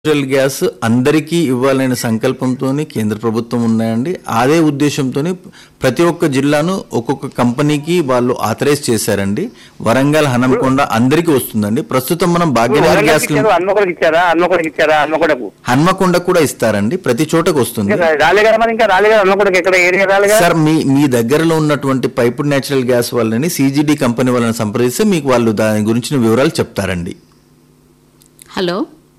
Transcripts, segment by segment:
Natural gas అందరికీ ఇవ్వాలనే సంకల్పంతో కేంద్ర ప్రభుత్వం ఉన్నాయండి అదే ఉద్దేశంతో ప్రతి ఒక్క జిల్లాను ఒక్కొక్క కంపెనీకి వాళ్ళు ఆథరైజ్ చేశారండి వరంగల్ హనంకొండ అందరికీ వస్తుందండి ప్రస్తుతం మనం భాగ్యనగర్ వరంగల్కి గ్యాస్ ఇచ్చారు హన్మకొండకి ఇచ్చారా హన్మకొండకి ఇచ్చారా హన్మకొండకు హన్మకొండ కూడా ఇస్తారండి ప్రతి చోటకు వస్తుంది ఇంకా రాలే కదా మరి ఇంకా రాలే కదా హన్మకొండకి ఎక్కడ ఏరియా రాలే కదా సార్ మీ మీ దగ్గరలో ఉన్నటువంటి పైపుడ్ నేచురల్ గ్యాస్ వాళ్ళని సిజిడి కంపెనీ వాళ్ళని సంప్రదిస్తే మీకు వాళ్ళు దాని గురించిన వివరాలు చెప్తారండి హలో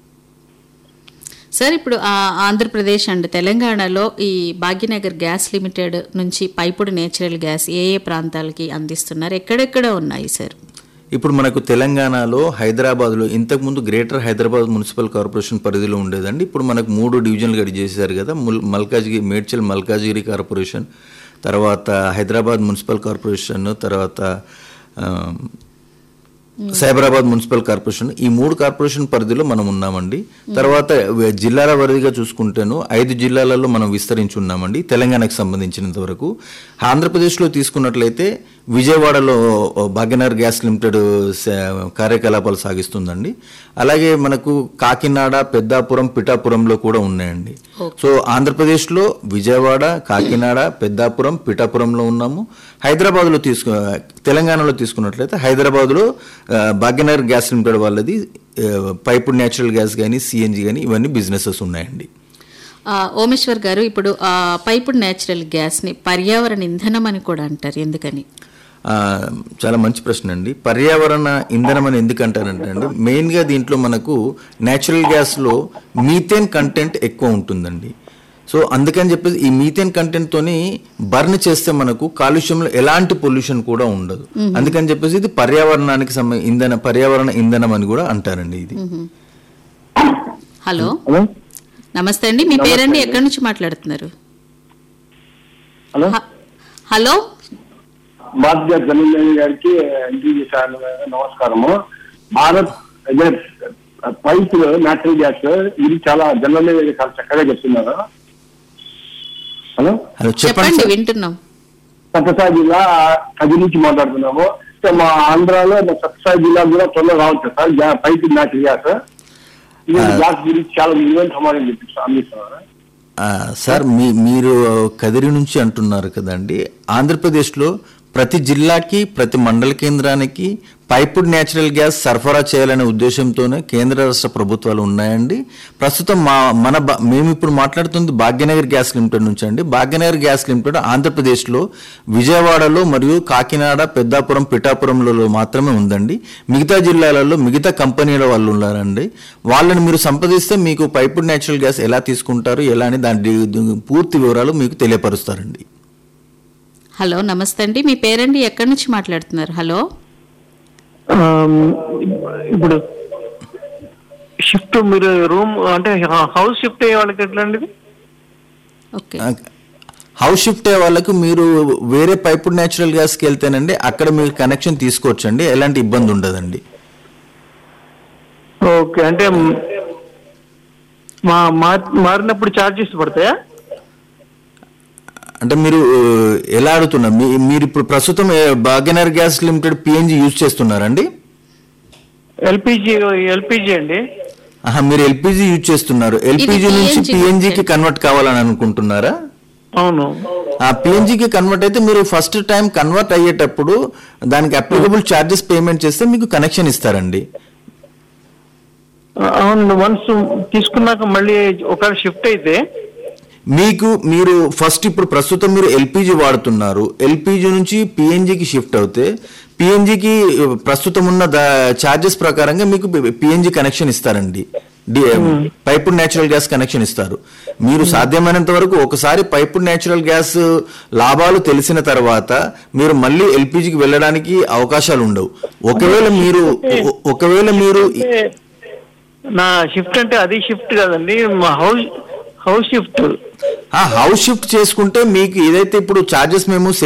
సార్ ఇప్పుడు ఆ ఆంధ్రప్రదేశ్ అండ్ తెలంగాణలో ఈ భాగ్యనగర్ గ్యాస్ లిమిటెడ్ నుంచి పైపుడు నేచురల్ గ్యాస్ ఏ ఏ ప్రాంతాలకి అందిస్తున్నారు ఎక్కడెక్కడ ఉన్నాయి సార్ ఇప్పుడు మనకు తెలంగాణలో హైదరాబాద్లో ఇంతకుముందు గ్రేటర్ హైదరాబాద్ మున్సిపల్ కార్పొరేషన్ పరిధిలో ఉండేదండి ఇప్పుడు మనకు మూడు డివిజన్లు గడి చేశారు కదా ముల్ మల్కాజ్గిరి మేడ్చల్ మల్కాజ్గిరి కార్పొరేషన్ తర్వాత హైదరాబాద్ మున్సిపల్ కార్పొరేషన్ తర్వాత ఆ, సైబరాబాద్ మున్సిపల్ కార్పొరేషన్ ఈ మూడు కార్పొరేషన్ పరిధిలో మనం ఉన్నామండి తర్వాత వ- జిల్లాల వారీగా చూసుకుంటేను ఐదు జిల్లాలలో మనం విస్తరించి ఉన్నామండి తెలంగాణకు సంబంధించినంత వరకు ఆంధ్రప్రదేశ్లో తీసుకున్నట్లయితే విజయవాడలో భాగ్యనగర్ గ్యాస్ లిమిటెడ్ స- కార్యకలాపాలు సాగిస్తుందండి అలాగే మనకు కాకినాడ పెద్దాపురం పిఠాపురంలో కూడా ఉన్నాయండి సో ఆంధ్రప్రదేశ్లో విజయవాడ కాకినాడ పెద్దాపురం పిఠాపురంలో ఉన్నాము హైదరాబాద్లో తీసుకు తెలంగాణలో తీసుకున్నట్లయితే హైదరాబాద్లో ఆ, భాగ్యనగర్ గ్యాస్ లిమిటెడ్ వాళ్ళది ఆ, పైపుడ్ న్యాచురల్ గ్యాస్ కానీ సిఎన్జి కానీ ఇవన్నీ బిజినెసెస్ ఉన్నాయండి ఆ, ఓమేశ్వర్ గారు ఇప్పుడు ఆ పైపుడు నేచురల్ గ్యాస్ని పర్యావరణ ఇంధనం అని కూడా అంటారు ఎందుకని ఆ, చాలా మంచి ప్రశ్న అండి పర్యావరణ ఇంధనం అని ఎందుకు అంటారంటే అండి మెయిన్గా దీంట్లో మనకు న్యాచురల్ గ్యాస్లో మీథేన్ కంటెంట్ ఎక్కువ ఉంటుందండి సో అందుకని చెప్పేసి ఈ మీథేన్ కంటెంట్ తోని బర్న్ చేస్తే మనకు కాలుష్యంలో ఎలాంటి పొల్యూషన్ కూడా ఉండదు అందుకని చెప్పేసి ఇది పర్యావరణానికి సంబంధ ఇంధన పర్యావరణ ఇంధనం అని కూడా అంటారండి ఇది హలో హలో నమస్తే అండి మీ పేరండి ఎక్కడి నుంచి మాట్లాడుతున్నారు హలో హ- హలో బాధ్య జనీల్ గారికి ఇంటర్వ్యూ చేశాను నమస్కారము భారత్ అదే పైప్ న్యాచురల్ గ్యాస్ ఇది చాలా జనరల్ చాలా చక్కగా చెప్తున్నారు హలో హలో చెప్పండి చెప్పండి సార్. వింటున్నాం సత్యసాయి జిల్లా కది నుంచి మాట్లాడుతున్నాము సో మా ఆంధ్రాలో మా సత్యసాయి జిల్లా కూడా త్వరలో రావచ్చు సార్ గ్యా- పైప్ న్యాచురల్ గ్యాస్ ఇది గ్యాస్ గురించి చాలా విలువైన సమాధానం చెప్పి అందిస్తున్నారు ఆ, సార్ మీ మీరు కదిరి నుంచి అంటున్నారు కదండి ఆంధ్రప్రదేశ్లో ప్రతి జిల్లాకి ప్రతి మండల కేంద్రానికి పైపుడ్ న్యాచురల్ గ్యాస్ సరఫరా చేయాలనే ఉద్దేశంతోనే కేంద్ర రాష్ట్ర ప్రభుత్వాలు ఉన్నాయండి ప్రస్తుతం మా మన బా- మేము ఇప్పుడు మాట్లాడుతుంది భాగ్యనగర్ గ్యాస్ లిమిటెడ్ నుంచి అండి భాగ్యనగర్ గ్యాస్ లిమిటెడ్ ఆంధ్రప్రదేశ్లో విజయవాడలో మరియు కాకినాడ పెద్దాపురం పిఠాపురంలో మాత్రమే ఉందండి మిగతా జిల్లాలలో మిగతా కంపెనీల వాళ్ళు ఉన్నారండి వాళ్ళని మీరు సంప్రదిస్తే మీకు పైపుడ్ న్యాచురల్ గ్యాస్ ఎలా తీసుకుంటారు ఎలా అని దాని డి- ది- పూర్తి వివరాలు మీకు తెలియపరుస్తారండి హలో నమస్తే అండి మీ పేరండి ఎక్కడి నుంచి మాట్లాడుతున్నారు హలో ఆమ్, ఇప్పుడు షిఫ్ట్ మీరు రూమ్ అంటే హౌస్ షిఫ్ట్ అయ్యే వాళ్ళకి ఎట్లా అండి ఇది? ఓకే ఆ, హౌస్ షిఫ్ట్ అయ్యే వాళ్ళకు మీరు వేరే పైపుడ్ న్యాచురల్ గ్యాస్కి వెళ్తేనండి అక్కడ మీరు కనెక్షన్ తీసుకోవచ్చండి ఎలాంటి ఇబ్బంది ఉండదండి ఓకే అంటే మ్, మా మార్- మారినప్పుడు ఛార్జెస్ పడతాయా అంటే మీరు ఆ, ఎలా అడుగుతున్నారు మీ- మీరు ఇప్పుడు ప్రస్తుతం ఏ, Bhagyanagar gas limited PNG use చేస్తున్నారండి ఎల్పిజి ఎల్పిజి అండి ఆహా మీరు ఎల్పిజి యూజ్ చేస్తున్నారు ఎల్పిజి నుంచి PNG పిఎన్జికి కన్వర్ట్ కావాలని అనుకుంటున్నారా అవును ఆ పిఎన్జికి కన్వర్ట్ అయితే మీరు ఫస్ట్ టైం కన్వర్ట్ అయ్యేటప్పుడు దానికి అప్లికబుల్ ఛార్జెస్ పేమెంట్ చేస్తే మీకు కనెక్షన్ ఇస్తారండి అవును వన్స్ తీసుకున్నాక మళ్ళీ ఒకవేళ షిఫ్ట్ అయితే మీకు మీరు ఫస్ట్ ఇప్పుడు ప్రస్తుతం మీరు ఎల్పిజి వాడుతున్నారు ఎల్పిజి నుంచి పిఎన్జికి షిఫ్ట్ అవుతే పిఎన్జికి ప్రస్తుతం ఉన్న ఛార్జెస్ ప్రకారంగా మీకు పిఎన్జి కనెక్షన్ ఇస్తారండి పైపుడ్ న్యాచురల్ గ్యాస్ కనెక్షన్ ఇస్తారు మీరు సాధ్యమైనంత వరకు ఒకసారి పైపుడ్ న్యాచురల్ గ్యాస్ లాభాలు తెలిసిన తర్వాత మీరు మళ్ళీ ఎల్పిజికి వెళ్ళడానికి అవకాశాలు ఉండవు ఒకవేళ మీరు ఒ- ఒకవేళ మీరు నా షిఫ్ట్ అంటే అది షిఫ్ట్ కదండి మా హౌస్ హౌస్ షిఫ్ట్ ఆ హౌస్ షిఫ్ట్ చేసుకుంటే మీకు ఏదైతే ఇప్పుడు చార్జెస్ మేము